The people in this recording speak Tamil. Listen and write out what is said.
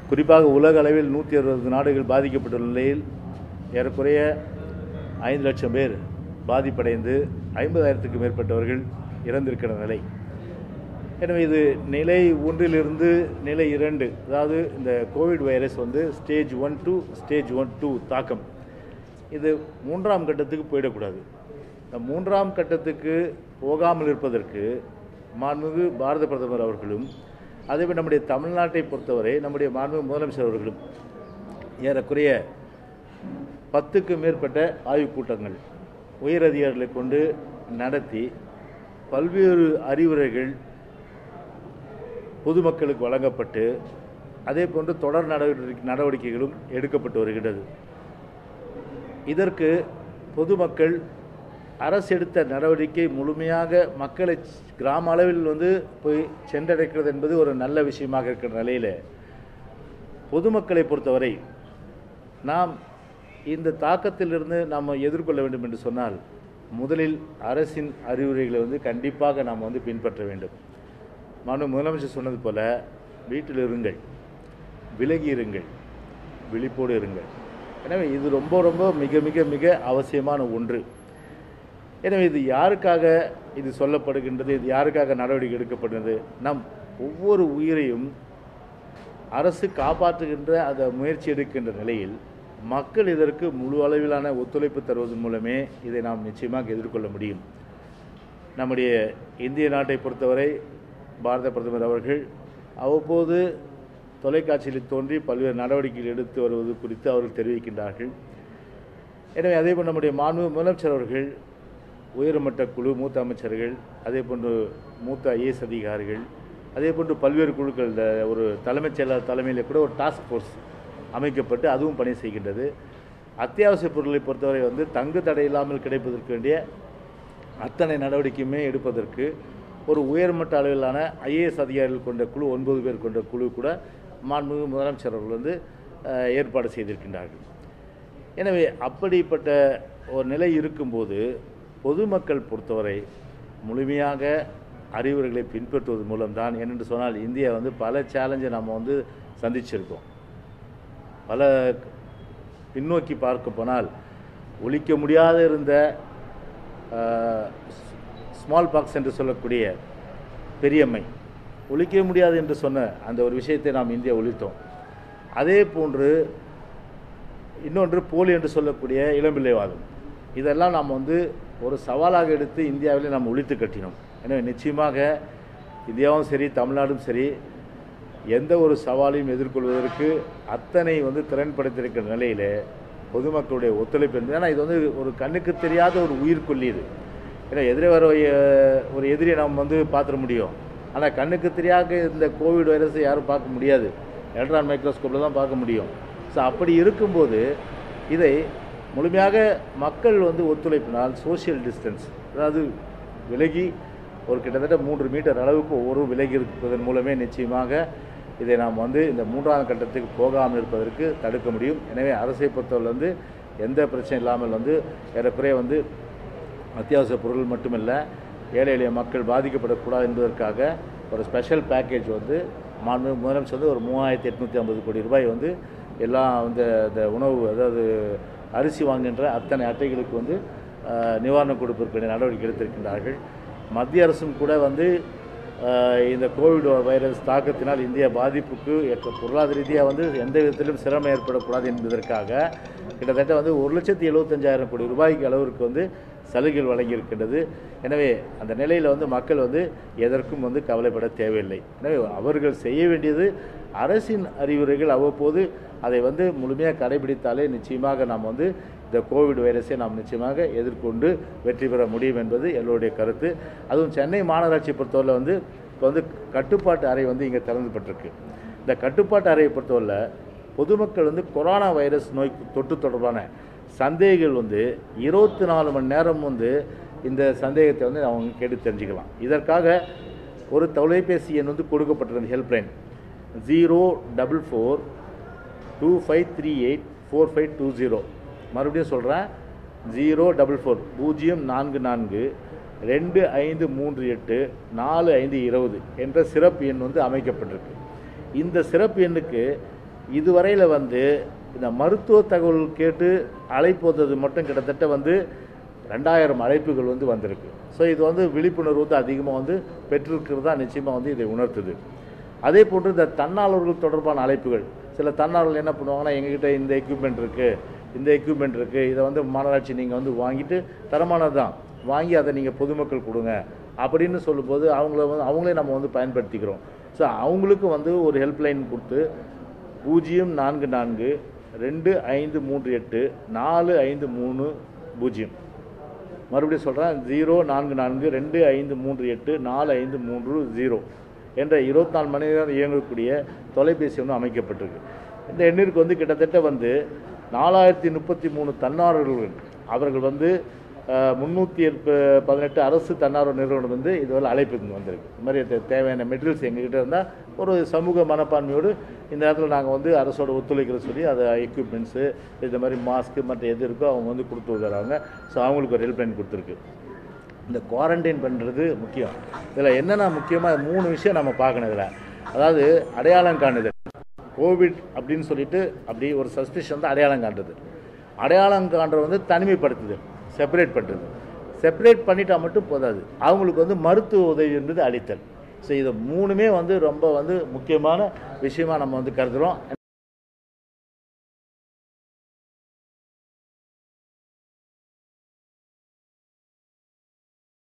குறிப்பாக உலக அளவில் நூற்றி அறுபது நாடுகள் பாதிக்கப்பட்டுள்ள நிலையில் ஏறக்குறைய ஐந்து லட்சம் பேர் பாதிப்படைந்து ஐம்பதாயிரத்துக்கும் மேற்பட்டவர்கள் இறந்திருக்கிற நிலை எனவே இது நிலை ஒன்றிலிருந்து நிலை இரண்டு அதாவது இந்த கோவிட் வைரஸ் வந்து stage one to stage one two தாக்கம் இது மூன்றாம் கட்டத்துக்கு போயிடக்கூடாது இந்த மூன்றாம் கட்டத்துக்கு போகாமல் இருப்பதற்கு மாண்புமிகு பாரத பிரதமர் அவர்களும் அதேபோல் நம்முடைய தமிழ்நாட்டை பொறுத்தவரை நம்முடைய மாண்புமிகு முதலமைச்சர் அவர்களும் ஏறக்குறைய பத்துக்கு மேற்பட்ட ஆய்வுக் கூட்டங்கள் உயர் அதிகாரிகளை கொண்டு நடத்தி பல்வேறு அறிவுரைகள் பொதுமக்களுக்கு வழங்கப்பட்டு அதே போன்று தொடர் நடவடிக்கை நடவடிக்கைகளும் எடுக்கப்பட்டு வருகிறது இதற்கு பொதுமக்கள் அரசு எடுத்த நடவடிக்கை முழுமையாக மக்களை கிராம அளவில் வந்து போய் சென்றடைக்கிறது என்பது ஒரு நல்ல விஷயமாக இருக்கிற நிலையில் பொதுமக்களை பொறுத்தவரை நாம் இந்த தாக்கத்திலிருந்து நாம் எதிர்கொள்ள வேண்டும் என்று சொன்னால் முதலில் அரசின் அறிவுரைகளை வந்து கண்டிப்பாக நாம் வந்து பின்பற்ற வேண்டும் மனு முதலமைச்சர் சொன்னது போல வீட்டில் இருங்கள் விலகி இருங்கள் விழிப்போடு இருங்கள் எனவே இது ரொம்ப ரொம்ப மிக மிக மிக அவசியமான ஒன்று எனவே இது யாருக்காக இது சொல்லப்படுகின்றது இது யாருக்காக நடவடிக்கை எடுக்கப்படுகிறது நம் ஒவ்வொரு உயிரையும் அரசு காப்பாற்றுகின்ற அந்த முயற்சி எடுக்கின்ற நிலையில் மக்கள் இதற்கு முழு அளவிலான ஒத்துழைப்பு தருவதன் மூலமே இதை நாம் நிச்சயமாக எதிர்கொள்ள முடியும் நம்முடைய இந்திய நாட்டை பொறுத்தவரை பாரத பிரதமர் அவர்கள் அவ்வப்போது தொலைக்காட்சியில் தோன்றி பல்வேறு நடவடிக்கைகள் எடுத்து வருவது குறித்து அவர்கள் தெரிவிக்கின்றார்கள் எனவே அதேபோல் நம்முடைய மாண்பு முதலமைச்சர் அவர்கள் உயர்மட்ட குழு மூத்த அமைச்சர்கள் அதே போன்று மூத்த ஐஏஎஸ் அதிகாரிகள் அதே போன்று பல்வேறு குழுக்கள் இந்த ஒரு தலைமைச் செயலாளர் தலைமையில் கூட ஒரு டாஸ்க் ஃபோர்ஸ் அமைக்கப்பட்டு அதுவும் பணி செய்கின்றது அத்தியாவசிய பொருட்களை பொறுத்தவரை வந்து தங்கு தடை இல்லாமல் கிடைப்பதற்கு வேண்டிய அத்தனை நடவடிக்கையுமே எடுப்பதற்கு ஒரு உயர்மட்ட அளவிலான ஐஏஎஸ் அதிகாரிகள் கொண்ட குழு ஒன்பது பேர் கொண்ட குழு கூட மாண்புமிகு முதலமைச்சர் அவர்கள் வந்து அஹ், ஏற்பாடு செய்திருக்கின்றார்கள் எனவே அப்படிப்பட்ட ஒரு நிலை இருக்கும்போது பொதுமக்கள் பொறுத்தவரை முழுமையாக அறிவுரைகளை பின்பற்றுவது மூலம்தான் ஏனென்று சொன்னால் இந்தியா வந்து பல சேலஞ்சை நம்ம வந்து சந்திச்சிருக்கோம் பல பின்னோக்கி பார்க்க போனால் ஒழிக்க முடியாத இருந்த ஸ்மால் பாக்ஸ் என்று சொல்லக்கூடிய பெரியம்மை ஒழிக்க முடியாது என்று சொன்ன அந்த ஒரு விஷயத்தை நாம் இந்தியா ஒழித்தோம் அதே போன்று இன்னொன்று போலி என்று சொல்லக்கூடிய இளம்பிள்ளைவாதம் இதெல்லாம் நாம் வந்து ஒரு சவாலாக எடுத்து இந்தியாவிலே நாம் ஒழித்து கட்டினோம் எனவே நிச்சயமாக இந்தியாவும் சரி தமிழ்நாடும் சரி எந்த ஒரு சவாலையும் எதிர்கொள்வதற்கு அத்தனை வந்து திறன் படைத்திருக்கிற நிலையில் பொதுமக்களுடைய ஒத்துழைப்பு என்பது ஏன்னா இது வந்து ஒரு கண்ணுக்கு தெரியாத ஒரு உயிர்கொல்லி இது ஏன்னா எதிரே வர அஹ், ஒரு எதிரியை நாம் வந்து பார்த்துட முடியும் ஆனால் கண்ணுக்கு தெரியாத இந்த கோவிட் வைரஸை யாரும் பார்க்க முடியாது எலக்ட்ரான் மைக்ரோஸ்கோப்பில் தான் பார்க்க முடியும் ஸோ அப்படி இருக்கும்போது இதை முழுமையாக மக்கள் வந்து ஒத்துழைப்பினால் சோஷியல் டிஸ்டன்ஸ் அதாவது விலகி ஒரு கிட்டத்தட்ட மூன்று மீட்டர் அளவுக்கு ஒவ்வொரு விலகி இருப்பதன் மூலமே நிச்சயமாக இதை நாம் வந்து இந்த மூன்றாம் கட்டத்துக்கு போகாமல் இருப்பதற்கு தடுக்க முடியும் எனவே அரசை பொறுத்தவரை வந்து எந்த பிரச்சனை இல்லாமல் வந்து ஏறக்குறைய வந்து அத்தியாவசிய பொருள் மட்டுமல்ல ஏழை எளிய மக்கள் பாதிக்கப்படக்கூடாது என்பதற்காக ஒரு ஸ்பெஷல் பேக்கேஜ் வந்து மாண்பு முதலமைச்சர் வந்து ஒரு மூவாயிரத்தி எட்நூற்றி ஐம்பது கோடி ரூபாய் வந்து எல்லாம் வந்து இந்த உணவு அதாவது அரிசி வாங்குகின்ற அத்தனை அட்டைகளுக்கு வந்து அஹ், நிவாரணம் கொடுப்பதற்கு நடவடிக்கை எடுத்திருக்கின்றார்கள் மத்திய அரசும் கூட வந்து அஹ், இந்த கோவிட் வைரஸ் தாக்கத்தினால் இந்தியா பாதிப்புக்கு ஏற்ற பொருளாதார ரீதியாக வந்து எந்த விதத்திலும் சிரமம் ஏற்படக்கூடாது என்பதற்காக கிட்டத்தட்ட வந்து ஒரு லட்சத்தி எழுபத்தஞ்சாயிரம் கோடி ரூபாய்க்கு அளவிற்கு வந்து சலுகைகள் வழங்கியிருக்கின்றது எனவே அந்த நிலையில் வந்து மக்கள் வந்து எதற்கும் வந்து கவலைப்பட தேவையில்லை எனவே அவர்கள் செய்ய வேண்டியது அரசின் அறிவுரைகள் அவ்வப்போது அதை வந்து முழுமையாக கடைபிடித்தாலே நிச்சயமாக நாம் வந்து இந்த கோவிட் வைரஸை நாம் நிச்சயமாக எதிர்கொண்டு வெற்றி பெற முடியும் என்பது எல்லோருடைய கருத்து அதுவும் சென்னை மாநகராட்சியை பொறுத்தவரை வந்து இப்போ வந்து கட்டுப்பாட்டு அறை வந்து இங்கே திறந்துபட்டிருக்கு இந்த கட்டுப்பாட்டு அறையை பொறுத்தவரை பொதுமக்கள் வந்து கொரோனா வைரஸ் நோய் தொற்று தொடர்பான சந்தேகங்கள் வந்து இருபத்தி நாலு மணி நேரம் வந்து இந்த சந்தேகத்தை வந்து அவங்க கேட்டு தெரிஞ்சுக்கலாம் இதற்காக ஒரு தொலைபேசி எண் வந்து கொடுக்கப்பட்டிருந்த helpline zero double four two five three eight four five two zero மறுபடியும் சொல்கிறேன் ஜீரோ டபுள் ஃபோர் பூஜ்ஜியம் நான்கு நான்கு ரெண்டு ஐந்து மூன்று எட்டு நாலு ஐந்து இருபது என்ற சிறப்பு எண் வந்து அமைக்கப்பட்டிருக்கு இந்த சிறப்பு எண்ணுக்கு இதுவரையில் வந்து இந்த மருத்துவ தகவல் கேட்டு அழைப்போது மட்டும் கிட்டத்தட்ட வந்து ரெண்டாயிரம் அழைப்புகள் வந்து வந்திருக்கு ஸோ இது வந்து விழிப்புணர்வு வந்து அதிகமாக வந்து பெற்றிருக்கிறதா நிச்சயமாக வந்து இதை உணர்த்துது அதே போன்று இந்த தன்னார்வர்கள் தொடர்பான அழைப்புகள் சில தன்னார்வர்கள் என்ன பண்ணுவாங்கன்னா எங்ககிட்ட இந்த எக்யூப்மெண்ட் இருக்குது இந்த எக்யூப்மெண்ட் இருக்குது இதை வந்து மாநகராட்சி நீங்கள் வந்து வாங்கிட்டு தரமானது தான் வாங்கி அதை நீங்கள் பொதுமக்கள் கொடுங்க அப்படின்னு சொல்லும்போது அவங்கள வந்து அவங்களே நம்ம வந்து பயன்படுத்திக்கிறோம் ஸோ அவங்களுக்கு வந்து ஒரு ஹெல்ப்லைன் கொடுத்து பூஜ்ஜியம் நான்கு நான்கு ரெண்டு ஐந்து மூன்று எட்டு நாலு ஐந்து மூணு பூஜ்ஜியம் மறுபடியும் சொல்கிறேன் ஜீரோ நான்கு நான்கு ரெண்டு ஐந்து மூன்று எட்டு நாலு ஐந்து மூன்று ஜீரோ என்ற இருபத்தி நாலு மணி நேரம் இயங்கக்கூடிய தொலைபேசி ஒன்று அமைக்கப்பட்டிருக்கு இந்த எண்ணிற்கு வந்து கிட்டத்தட்ட வந்து நாலாயிரத்தி முப்பத்தி மூணு தன்னார்வர்கள் அவர்கள் வந்து முந்நூற்றி பதினெட்டு அரசு தன்னார்வ நிறுவனம் வந்து இதுவரை அழைப்புக்கு வந்திருக்கு இந்த மாதிரி தே- தேவையான மெட்டீரியல்ஸ் எங்ககிட்ட இருந்தால் ஒரு சமூக மனப்பான்மையோடு இந்த நேரத்தில் நாங்கள் வந்து அரசோட ஒத்துழைக்கிற சொல்லி அது எக்யூப்மெண்ட்ஸு இந்த மாதிரி மாஸ்க்கு மற்ற எது இருக்கோ அவங்க வந்து கொடுத்து விடுறாங்க ஸோ அவங்களுக்கு ஒரு ஹெல்ப்லைன் கொடுத்துருக்கு இந்த குவாரண்டைன் பண்ணுறது முக்கியம் இதில் என்னென்ன முக்கியமாக மூணு விஷயம் நம்ம பார்க்கணும் இதில் அதாவது அடையாளம் காணுதல் கோவிட் அப்படின்னு சொல்லிட்டு அப்படி ஒரு சஸ்பிஷன் வந்து அடையாளம் காட்டுது அடையாளம் காண்றது வந்து தனிமைப்படுத்துது செப்பரேட் பண்ணுறது செப்பரேட் பண்ணிட்டா மட்டும் போதாது அவங்களுக்கு வந்து மருத்துவ உதவி என்பது அளித்தல் ஸோ இது மூணுமே வந்து ரொம்ப வந்து முக்கியமான விஷயமா நம்ம வந்து கருதுகிறோம்